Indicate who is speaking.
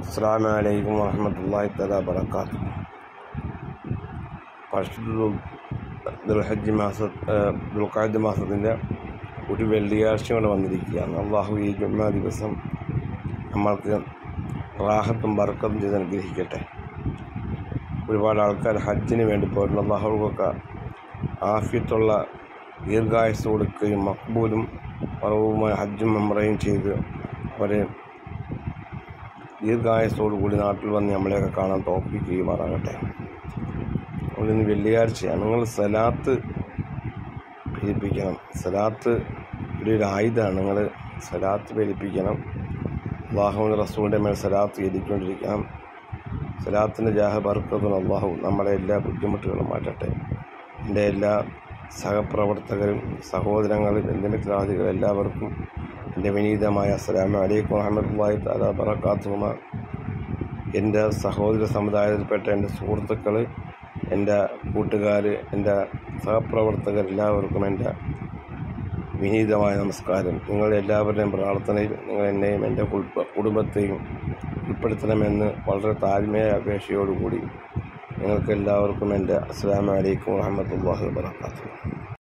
Speaker 1: അസ്സാം വലൈക്കും വാഹമത്തല്ലാഹി തല വബർക്കാത്തു പരിശുദ്ധ ദുൽഹജ്ജ് മാസ ദുൽഖാജ് മാസത്തിൻ്റെ ഒരു വെള്ളിയാഴ്ച കൊണ്ട് വന്നിരിക്കുകയാണ് അള്ളാഹു ഈ ജുമാ ദിവസം നമ്മൾക്ക് റാഹത്തും ബർക്കത്തും ചെയ്ത് അനുഗ്രഹിക്കട്ടെ ഒരുപാട് ആൾക്കാർ ഹജ്ജിന് വേണ്ടി പോയിരുന്നു അള്ളാഹുക്കൊക്കെ ആഫിയത്തുള്ള ദീർഘായുസ് കൊടുക്കുകയും മക്ബൂലും പറവുമായ ഹജ്ജും മെമ്മറയും ചെയ്ത് അവരെ ദീർഘായുസോടുകൂടി നാട്ടിൽ വന്ന് നമ്മളെയൊക്കെ കാണാൻ തോപ്പിക്കുകയുമാറാകട്ടെ അതുകൊണ്ട് ഇന്ന് വെള്ളിയാഴ്ചയാണ് നിങ്ങൾ സലാത്ത് പെരിപ്പിക്കണം സലാത്ത് ഒരു ഒരു ആയുധമാണ് നിങ്ങൾ സലാത്ത് പെരിപ്പിക്കണം അള്ളാഹുവിൻ്റെ റസൂലിൻ്റെ മേൽ സലാത്ത് ചെയ്തിക്കൊണ്ടിരിക്കണം സലാത്തിൻ്റെ ജാഹ ബർക്കത്തും അള്ളാഹു നമ്മുടെ എല്ലാ ബുദ്ധിമുട്ടുകളും മാറ്റട്ടെ എൻ്റെ എല്ലാ സഹപ്രവർത്തകരും സഹോദരങ്ങളും എൻ്റെ മിത്രാദികൾ എല്ലാവർക്കും എൻ്റെ വിനീതമായ അസ്സലാമു അലൈക്കും വറഹമത്തുള്ളാഹി തആല ബറകാതുഹുമ എൻ്റെ സഹോദര സമുദായത്തിൽപ്പെട്ട എൻ്റെ സുഹൃത്തുക്കൾ എൻ്റെ കൂട്ടുകാർ എൻ്റെ സഹപ്രവർത്തകർ എല്ലാവർക്കും എൻ്റെ വിനീതമായ നമസ്കാരം നിങ്ങൾ എല്ലാവരുടെയും പ്രാർത്ഥനയിൽ നിങ്ങൾ എന്നെയും എൻ്റെ കുടുംബ കുടുംബത്തെയും ഉൾപ്പെടുത്തണമെന്ന് വളരെ താഴ്മയായ അപേക്ഷയോടുകൂടി നിങ്ങൾക്ക് എല്ലാവർക്കും എൻ്റെ അസ്സാം വലൈക്കും വാഹമത്തല്ലാഹി വാത്തു